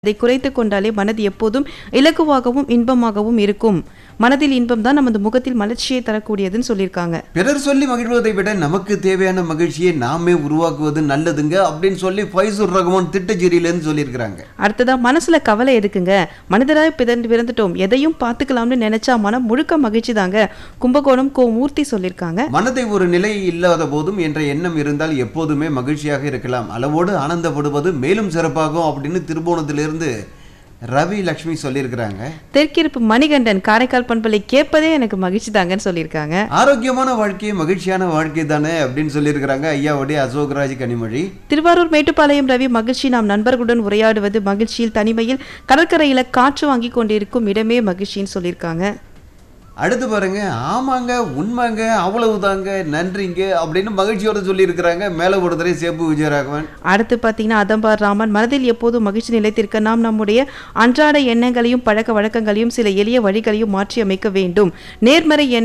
அதை குறைத்து கொண்டாலே மனது எப்போதும் இலகுவாகவும் இன்பமாகவும் இருக்கும் மனதில் இன்பம் தான் நமது முகத்தில் மலர்ச்சியை தரக்கூடியதுன்னு சொல்லியிருக்காங்க பிறர் சொல்லி மகிழ்வதை விட நமக்கு தேவையான மகிழ்ச்சியை நாமே உருவாக்குவது நல்லதுங்க அப்படின்னு சொல்லி ஃபைசூர் ரகுமான் திட்டச்சேரியிலேருந்து சொல்லியிருக்கிறாங்க அடுத்ததா மனசுல கவலை எதுக்குங்க மனிதராய் பிறந்து பிறந்துட்டோம் எதையும் பார்த்துக்கலாம்னு நினைச்சா மனம் முழுக்க மகிழ்ச்சி தாங்க கும்பகோணம் கோ மூர்த்தி சொல்லியிருக்காங்க மனதை ஒரு நிலை இல்லாத போதும் என்ற எண்ணம் இருந்தால் எப்போதுமே மகிழ்ச்சியாக இருக்கலாம் அளவோடு ஆனந்தப்படுவது மேலும் சிறப்பாகும் அப்படின்னு திருபுவனத்திலிருந்து ரவி லக்ஷ்மி சொல்லியிருக்கிறாங்க தெற்கிருப்பு மணிகண்டன் காரைக்கால் பண்பலை கேட்பதே எனக்கு மகிழ்ச்சி தாங்கன்னு சொல்லியிருக்காங்க ஆரோக்கியமான வாழ்க்கை மகிழ்ச்சியான வாழ்க்கை தானே அப்படின்னு சொல்லியிருக்கிறாங்க ஐயாவுடைய அசோக்ராஜ் கனிமொழி திருவாரூர் மேட்டுப்பாளையம் ரவி மகிழ்ச்சி நாம் நண்பர்களுடன் உரையாடுவது மகிழ்ச்சியில் தனிமையில் கடற்கரையில காற்று வாங்கி கொண்டிருக்கும் இடமே மகிழ்ச்சின்னு சொல்லியிருக்காங்க அடுத்து பாருங்க ஆமாங்க உண்மைங்க அவ்வளவுதாங்க நன்றிங்க அப்படின்னு மகிழ்ச்சியோட சொல்லியிருக்கிறாங்க மேலே ஒருத்தரை சேப்பு விஜயராகவன் அடுத்து பார்த்தீங்கன்னா அதம்பார் ராமன் மனதில் எப்போதும் மகிழ்ச்சி நிலைத்திருக்க நாம் நம்முடைய அன்றாட எண்ணங்களையும் பழக்க வழக்கங்களையும் சில எளிய வழிகளையும் மாற்றி அமைக்க வேண்டும் நேர்மறை எண்ண